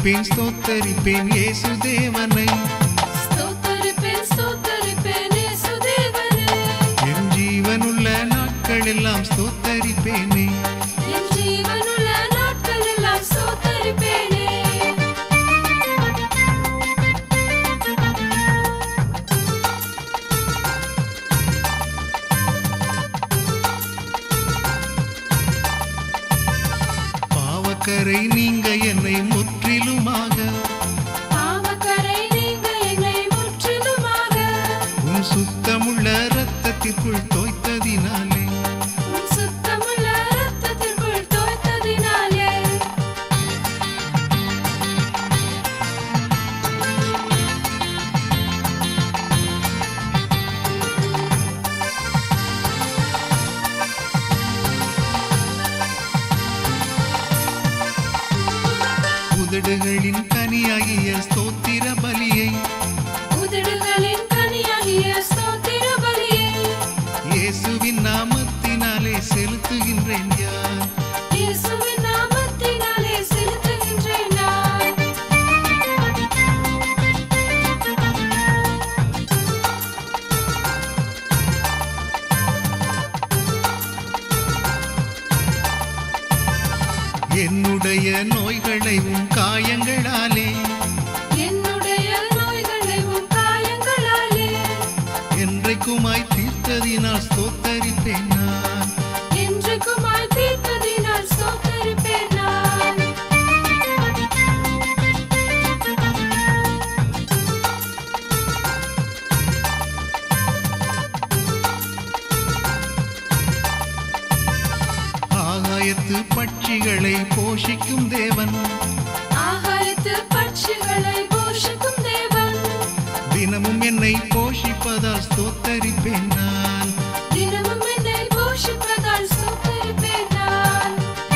ஸ்தோத்தரிப்பேன் ஸ்தோத்தரிப்பேன் இயேசு தேவனை ஸ்தோத்தரிப்பேன் ஸ்தோத்தரிப்பேன் இயேசுதேவனே என் ஜீவனுள்ள நாட்களெல்லாம் ஸ்தோத்தரிப்பேனே என் ஜீவனுள்ள நாட்களெல்லாம் ஸ்தோத்தரிப்பேனே பாவக்கரை நீங்க என்னை முற்றிலுமாக பாவக்கரை நீங்க என்னை முற்றிலுமாக உன் சுத்தமுள்ள இரத்தத்திற்குள் தோய்த்ததினாலே உன் சுத்தமுள்ள இரத்தத்திற்குள் தோய்த்ததினாலே உதடுகளின் கனியாகிய ஸ்தோத்திர பலியை உதடுகளின் கனியாகிய ஸ்தோத்திர பலியை இயேசுவின் நாமத்தினாலே செலுத்துகின்றேன் யார் இயேசுவின் நாமத்தினாலே செலுத்துகின்றேன் நான் என்னுடைய நோய்களை உன் காயங்களாலே என்னுடைய நோய்களை உன் காயங்களாலே என்றைக்குமாய் தீர்த்ததினால் ஸ்தோத்தரிப்பேன் நான் என்றைக்குமாய் தீர்த்ததினால் ஸ்தோத்தரிப்பேன் நான் ஆகாயத்து பட்சிகளை போஷிக்கும் தேவன் ஆகாயத்து பட்சிகளை போஷிக்கும் தேவன் தினமும் என்னை போஷிப்பதால் ஸ்தோத்தரிப்பேன் நான் தினமும் என்னை போஷிப்பதால் ஸ்தோத்தரிப்பேன் நான்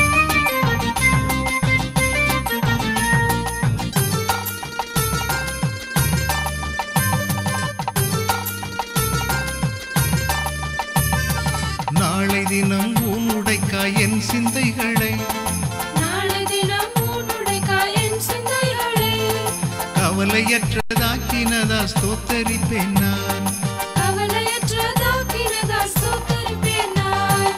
நாளை தினம் உன்னுடைக்காய் என் சிந்தைகளை நாளை தினம் உன்னுடைக்காய் என் சிந்தைகளை கவலையற்றதாக்கினதால் ஸ்தோத்தரிப்பேன் நான் கவலையற்றதாக்கினதால் ஸ்தோத்தரிப்பேன் நான்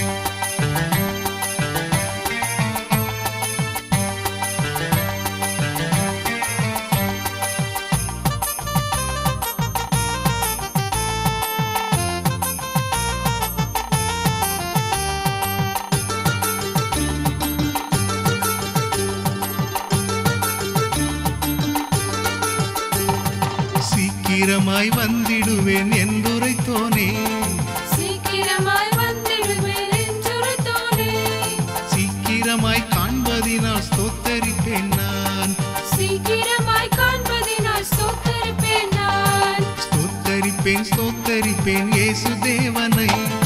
சீக்கிரமாய் வந்திடுவேன் என்றுரைத்தோனே சீக்கிரமாய் வந்திடுவேன் என்றுரைத்தோனே சீக்கிரமாய் காண்பதினால் ஸ்தோத்தரிப்பேன் நான் சீக்கிரமாய் காண்பதினால் ஸ்தோத்தரிப்பேன் நான் ஸ்தோத்தரிப்பேன் ஸ்தோத்தரிப்பேன் இயேசு தேவனை